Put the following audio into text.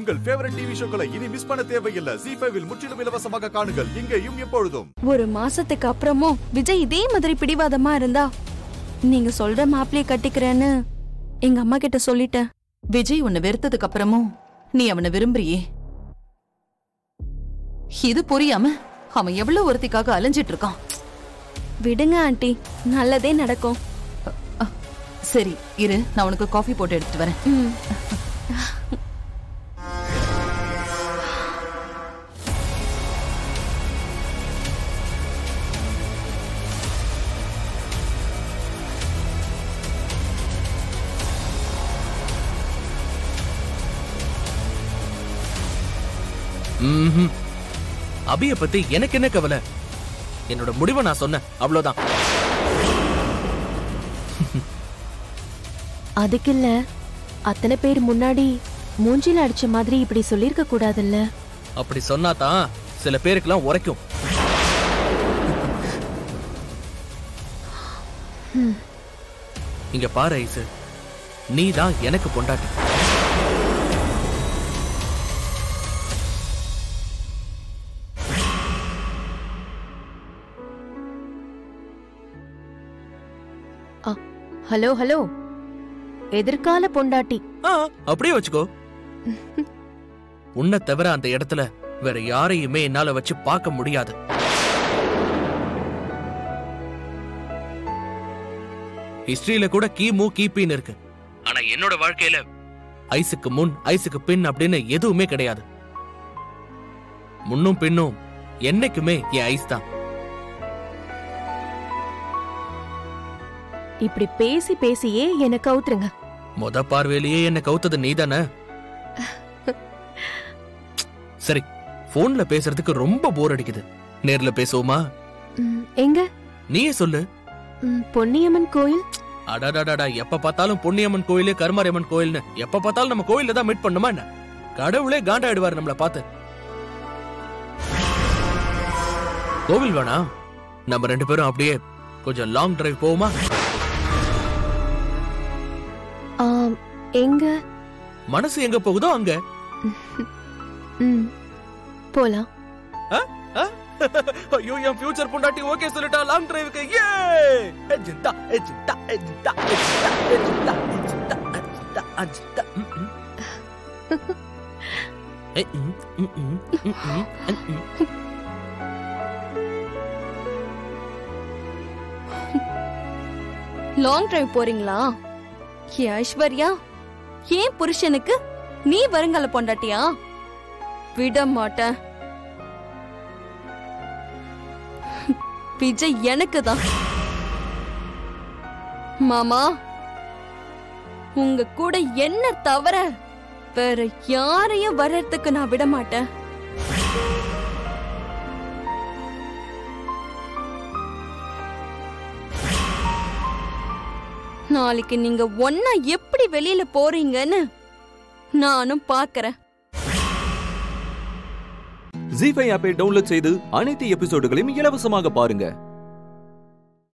உங்கள் favourite TV ஷோக்களை இனி miss பண்ண தேவையில்லை ஜி ஃபைவில் முற்றிலும் இலவசமாக காணுங்கள் இங்கேயும் எப்பொழுதும் ஒரு மாசத்துக்கு அப்புறமும் விஜய் இதே மாதிரி பிடிவாதமா இருந்தா நீங்க சொல்ற மாப்பிளைய கட்டிக்கிறேன்னு எங்க அம்மா கிட்ட சொல்லிட்டேன் விஜய் உன்னை வெறுத்ததுக்கு அப்புறமும் நீ அவனை விரும்புறியே இது புரியாம அவன் எவ்வளவு ஒருத்திக்காக அலைஞ்சிட்டு இருக்கான் விடுங்க ஆண்டி நல்லதே நடக்கும் அ, சரி இரு நான் உனக்கு காஃபி போட்டு எடுத்துட்டு வரேன் ம். ம்ஹும். அபிய பத்தி எனக்கு என்ன கவலை என்னோட முடிவை நான் சொன்னேன் அவ்வளவுதான் அதுக்கு இல்ல அத்தனை பேர் முன்னாடி மூஞ்சில அடிச்ச மாதிரி இப்படி சொல்லிருக்க கூடாதுல்ல அப்படி சொன்னா தான் சில பேருக்குலாம் உரைக்கும் இங்க பாரு ஐசு நீ தான் எனக்கு பொண்டாட்டி ஹலோ ஹலோ எதிர்கால பொண்டாட்டி ஆ, அப்படியே வச்சுக்கோ உன்னை தவிர அந்த இடத்துல வேற யாரையுமே என்னால வச்சு பார்க்க முடியாது ஹிஸ்டரியில கூட கிமு கிபின்னு இருக்கு ஆனா என்னோட வாழ்க்கையில ஐஸுக்கு முன் ஐஸுக்கு பின் அப்படின்னு எதுவுமே கிடையாது முன்னும் பின்னும் என்னைக்குமே என் ஐஸ் தான் இப்படி பேசி பேசியே என்ன கவுத்துருங்க மொத பார்வையிலேயே என்ன கவுத்தது நீதானே சரி போன்ல பேசுறதுக்கு ரொம்ப போர் அடிக்குது நேர்ல பேசுவோமா ம், எங்க நீயே சொல்லு ம், பொன்னியம்மன் கோயில் அடாடாடாடா எப்ப பார்த்தாலும் பொன்னியம்மன் கோயிலு கருமாரியம்மன் கோயில்னு எப்ப பார்த்தாலும் நம்ம கோயில்ல தான் மீட் பண்ணுமா என்ன கடவுளே காண்டாயிடுவாரு நம்மள பார்த்து கோவில் வேணா நம்ம ரெண்டு பேரும் அப்படியே கொஞ்சம் லாங் டிரைவ் போவோமா ஆம், எங்க மனசு எங்க போகுதோ அங்க ம், போலாம் ஐயோ என் ஃபியூச்சர் பொண்டாட்டி ஓகே சொல்லிட்டா லாங் டிரைவுக்கு ஏ எஜிந்தா எஜிந்தா எஜிந்தா எஜிந்தா எஜிந்தா எஜிந்தா எஜிந்தா எஜிந்தா ம், ம். ஏ, ம், ம், ம், ம், ம், ம், ம். லாங் டிரைவ் போறீங்களா ஏ ஐஸ்வர்யா ஏன் புருஷனுக்கு நீ வருங்கால பொண்டாட்டியா விட மாட்டேன் விஜய் எனக்கு தான் மாமா உங்க கூட என்ன தவிர வேற யாரையும் வர்றதுக்கு நான் விட மாட்டேன் நாளைக்கு நீங்க ஒன்னா எப்படி வெளியில போறீங்கன்னு நானும் பாக்குறேன் ஜி ஃபைவ் ஆப்பை டவுன்லோட் செய்து அனைத்து எபிசோடுகளையும் இலவசமாக பாருங்க